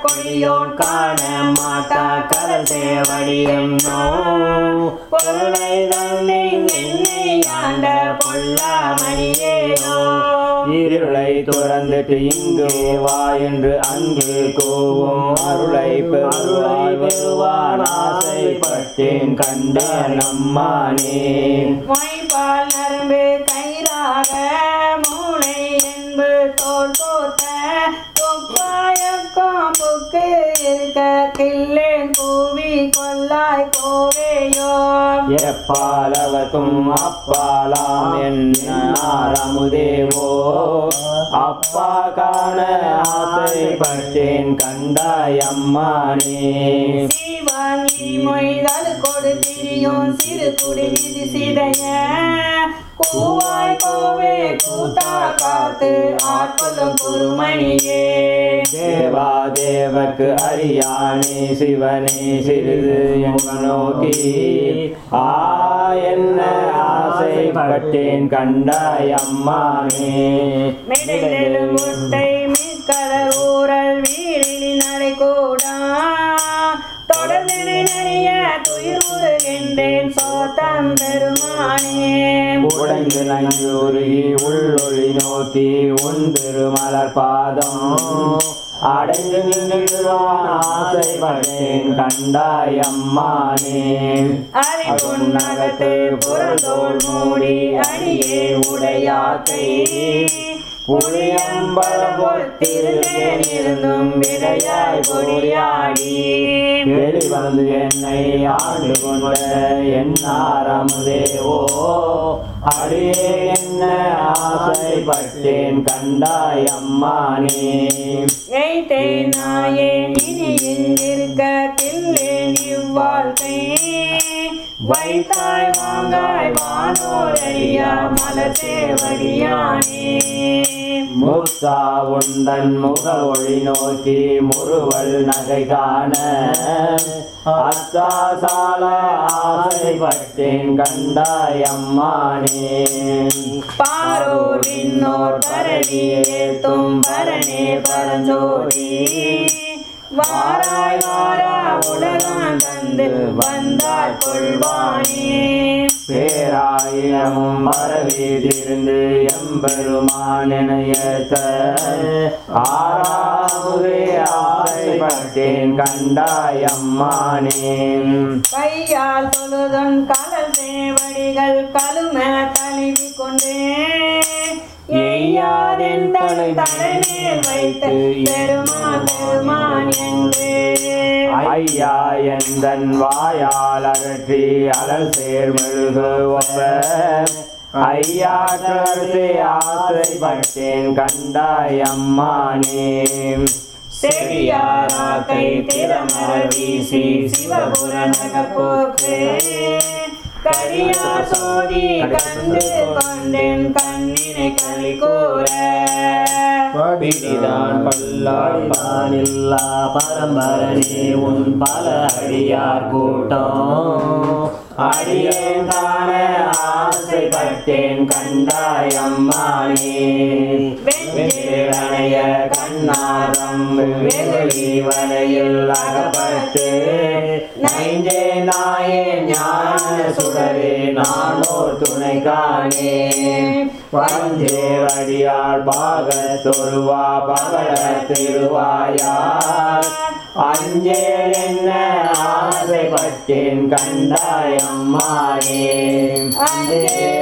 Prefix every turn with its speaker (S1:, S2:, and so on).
S1: கொடியோன் காண மாட்டா கடல் சேவடியும் பொருளை தந்தை என்னை ஆண்ட பொல்லாமணியேயோ
S2: இருளை துறந்துட்டு இங்கு வா என்று அங்கு கோவும் அருளை பெறுவாய் பெறுவான் ஆசைப்பட்டேன் கண்ட நம்மானே
S1: மொய்பால் நரம்பு கயிறாக மூளை என்பு தோல் போட்ட தொப்பாயக்கம் புக்கு இருக்க கில்லேன் கூவி கொல்லாய் கோவேயோ
S2: எப்பாலவர்க்கும் அப்பாலாம் என்னாரமுதேவோ அப்பா காண ஆசைப்பட்டேன் கண்டாய் அம்மானே
S1: சிவாங்கி மொய்தல் கொடு திரியும் சிறு குடி நிதி சிதைய கூவாய் கோவே கூத்தா காத்து ஆட்கொள்ளும் குருமணியே
S2: தேவா தேவக்கு அரியானே சிவனே சிறிது எங்க நோக்கி ஆ என்ன ஆசைப்பட்டேன் கண்டாய் அம்மானே
S1: மிடைதெழும் முட்டை மிக்கலர் ஊரல் வீரில் நடை கூடா தொடர்ந்து நனிய துயிர் உருகின்றேன் சோத்தம் பெருமானே
S2: உடைந்து நஞ்சூருகி உள்ளொளி நோக்கி உன் திருமலர் பாதம் அடைந்து நின்றுவான் ஆசைப்பட்டேன் கண்டாய் அம்மானே
S1: அரி பொன்னகத்து புறந்தோள் மூடி அடியே உடையாக்கை புளியம்பலம் பொத்திருந்தேன் இருந்தும் விடையாய் பொடியாடி
S2: வெளிவந்து என்னை ஆண்டு கொண்ட என்னாரமுதேவோ அடியே என்ன ஆசைப்பட்டேன் கண்டாய் அம்மானே
S1: எய்தே நாயே இனி இங்கிருக்க கில்லேன் இவ்வாழ்க்கை வைத்தாய் வாங்காய் வானோரையா மலர் சேவடியானே
S2: முத்தா உந்தன் முக ஒளி நோக்கி முறுவல் நகை காண அத்தா சால ஆசைப்பட்டேன் கண்டாய் அம்மானே
S1: பாரோர் விண்ணோர் பரவியே தும்பரனே பரஞ்சோதி வாராய் வாரா உலகம் தந்து வந்தாய் கொள்வானே
S2: பேராயிரமும் மரவி திருந்து எம்பெருமான் இணையத்த ஆறாமுதே ஆசைப்பட்டேன் கண்டாய் அம்மானே
S1: கையால் தொழுதன் கடல் சேவடிகள் கழும தழுவி கொண்டே எய்யாதென் தலை தலைமேல் வைத்து பெருமான் பெருமான் என்று
S2: ஐயா எந்தன் வாயால் அகற்றி அலல் சேர் மெழுகு ஒப்ப ஐயா கருத்து ஆசைப்பட்டேன் கண்டாய் அம்மானே
S1: செடியாராக்கை திறமர வீசி சிவபுர நகப்போக்கு கரியா சோதி கண்டு கொண்டேன் கண்ணினை களி கூற
S2: பிடிதான் பல்லாடிப்பானில்லா பரம்பரனே உன் பல அடியார் கூட்டம் அடியேன் காண ஆசைப்பட்டேன் கண்டாய் அம்மானே வெற்றியடைய கண்ணாரம் வெகுளி வலையில் அகப்பட்டு நைஞ்சே நாயே ஞான சுடரே நானோர் துணை காணே பஞ்சேவடியார் பாகத்தொருவா பகட திருவாயார் அஞ்சேல் என்ன ஆசைப்பட்டேன் கண்டாய் அம்மானே
S1: அஞ்சே